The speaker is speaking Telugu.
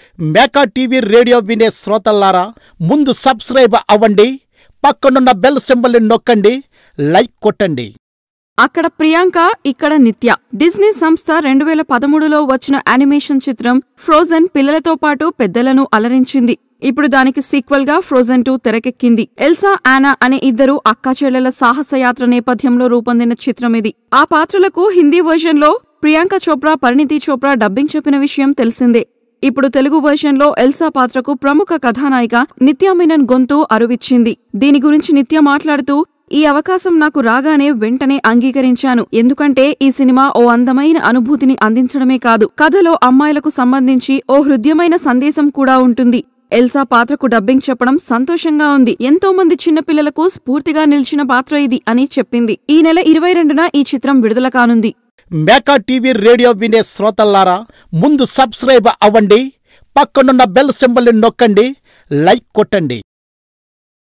మేకా టీవీ రేడియో వినే శ్రోతల్లారా ముందు సబ్స్క్రైబ్ అవ్వండి పక్కనున్న బెల్ సింబల్ని నొక్కండి లైక్ కొట్టండి అక్కడ ప్రియాంక ఇక్కడ నిత్య డిజ్నీ సంస్థ రెండు వేల పదమూడులో వచ్చిన యానిమేషన్ చిత్రం ఫ్రోజన్ పిల్లలతో పాటు పెద్దలను అలరించింది ఇప్పుడు దానికి సీక్వెల్ గా ఫ్రోజన్ టూ తెరకెక్కింది ఎల్సా ఆనా అనే ఇద్దరు అక్కాచెల్లెల సాహసయాత్ర నేపథ్యంలో రూపొందిన చిత్రం ఇది ఆ పాత్రలకు హిందీ వర్షన్లో ప్రియాంక చోప్రా పరిణితి చోప్రా డబ్బింగ్ చెప్పిన విషయం తెలిసిందే ఇప్పుడు తెలుగు వర్షన్లో ఎల్సా పాత్రకు ప్రముఖ కథానాయిక నిత్యా మీనన్ గొంతు అరువిచ్చింది దీని గురించి నిత్య మాట్లాడుతూ ఈ అవకాశం నాకు రాగానే వెంటనే అంగీకరించాను ఎందుకంటే ఈ సినిమా ఓ అందమైన అనుభూతిని అందించడమే కాదు కథలో అమ్మాయిలకు సంబంధించి ఓ హృదయమైన సందేశం కూడా ఉంటుంది ఎల్సా పాత్రకు డబ్బింగ్ చెప్పడం సంతోషంగా ఉంది ఎంతో మంది చిన్నపిల్లలకు స్ఫూర్తిగా నిలిచిన పాత్ర ఇది అని చెప్పింది ఈ నెల ఇరవై రెండున ఈ చిత్రం విడుదల కానుంది మేకా టీవీ రేడియో వినే శ్రోతల్లారా ముందు సబ్స్క్రైబ్ అవ్వండి పక్కనున్న బెల్ సింబల్ని నొక్కండి లైక్ కొట్టండి